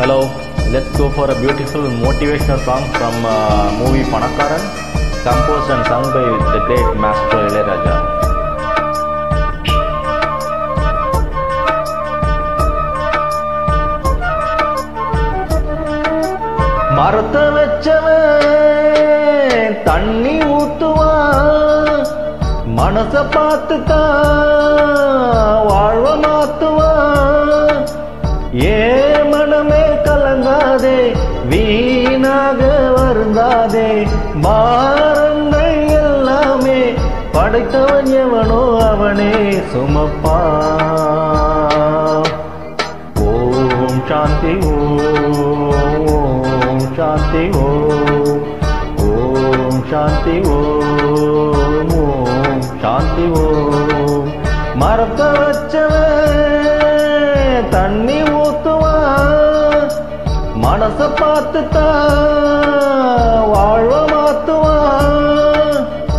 Hello, let's go for a beautiful motivational song from uh, movie Panakaran, composed and sung by the great master Ilayaraja. மரத்த வச்சவன் தண்ணி ஊத்துவான் மனச பார்த்து தான் வாழ்வ மாத்துவான் ஏ மனமே கலங்காதே வீணாக வருந்தாதே பாரங்கள் எல்லாமே படைத்தவன் எவனோ அவனே சுமப்பான் ஓம் சாந்தி ஓம் சாந்தி ஓம் ஓம் சாந்தி ஓம் ஓம் சாந்தி ஓம் மரத்த வச்சவன் தண்ணி ஊத்துவான் மனச பார்த்து தான் வாழ்வ மாத்துவான்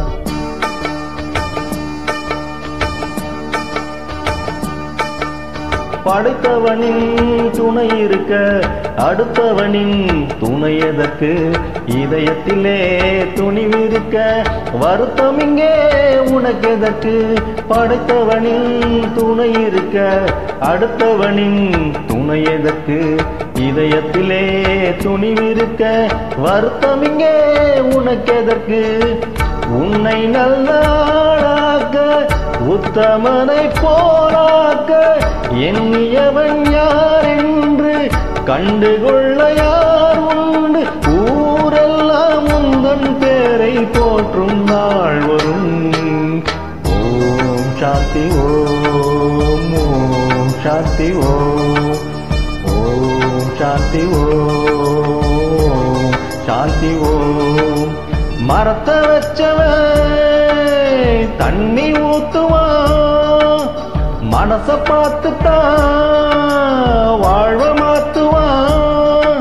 படைத்தவனின் துணை இருக்க அடுத்தவனின் துணை எதற்கு இதயத்திலே துணிவிருக்க வருத்தம் இங்கே உனக்கு எதற்கு படைத்தவனின் துணை இருக்க அடுத்தவனின் துணை எதற்கு இதயத்திலே துணிவிருக்க வருத்தம் இங்கே உனக்கு எதற்கு உன்னை நல்லாளாக்க உத்தமனை போராக்க எண்ணியவன் யார் என்று கண்டுகொள்ள யார் உண்டு ஊரெல்லாம் உந்தன் பேரை போற்றும் நாள் வரும் ஓம் சாந்தி ஓம் ஓம் சாந்தி ஓம் ஓம் சாந்தி ஓம் சாந்தி ஓம் மரத்த வச்சவன் தண்ணி ஊத்துவான் மனச பார்த்து தான் வாழ்வ மாத்துவான்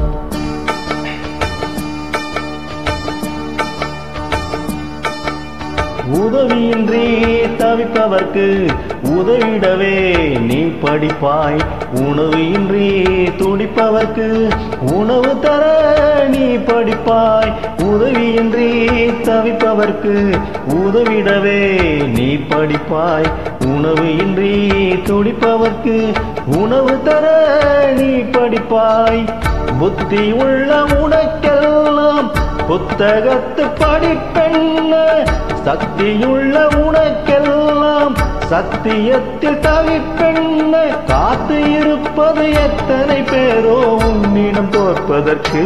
உதவியின்றி தவிப்பவர்க்கு உதவிடவே நீ படிப்பாய் உணவு இன்றி துடிப்பவர்க்கு உணவு தர நீ படிப்பாய் உதவியின்றி தவிப்பவர்க்கு உதவிடவே நீ படிப்பாய் உணவு இன்றி துடிப்பவர்க்கு உணவு தர நீ படிப்பாய் புத்தி உள்ள உனக்கெல்லாம் புத்தகத்து படிப்பென்ன சக்தியுள்ள உனக்கெல்லாம் சத்தியத்தில் தவிப்பென்ன காத்து இருப்பது எத்தனை பேரோ உன்னிடம் தோற்பதற்கு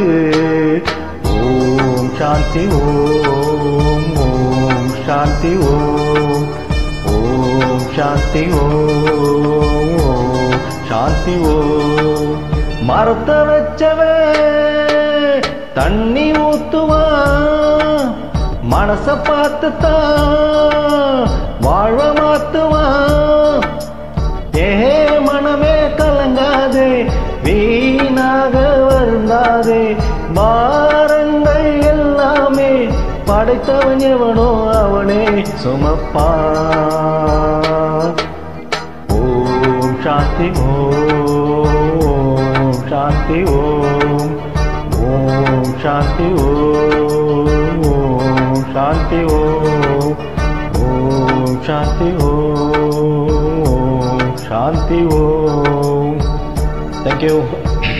ஓம் சாந்தி ஓம் ஓம் சாந்தி ஓம் ஓம் சாந்தி ஓம் ஓம் சாந்தி ஓம் மரத்த வச்சவன் தண்ணி ஊத்துவான் மனச பார்த்து தான் வாழ்வ மாத்துவான் ஏஹே மனமே கலங்காதே வீணாக வருந்தாதே பாரங்கள் எல்லாமே படைத்தவன் எவனோ அவனே சுமப்பான் ஓம் சாந்தி ஓம் சாந்தி ஓம் ஓம் சாந்தி ஓம் ஓம் சாந்தி ஓம் ஓம் சாந்தி ஓம் ஓம் சாந்தி ஓம் தேங்க்யூ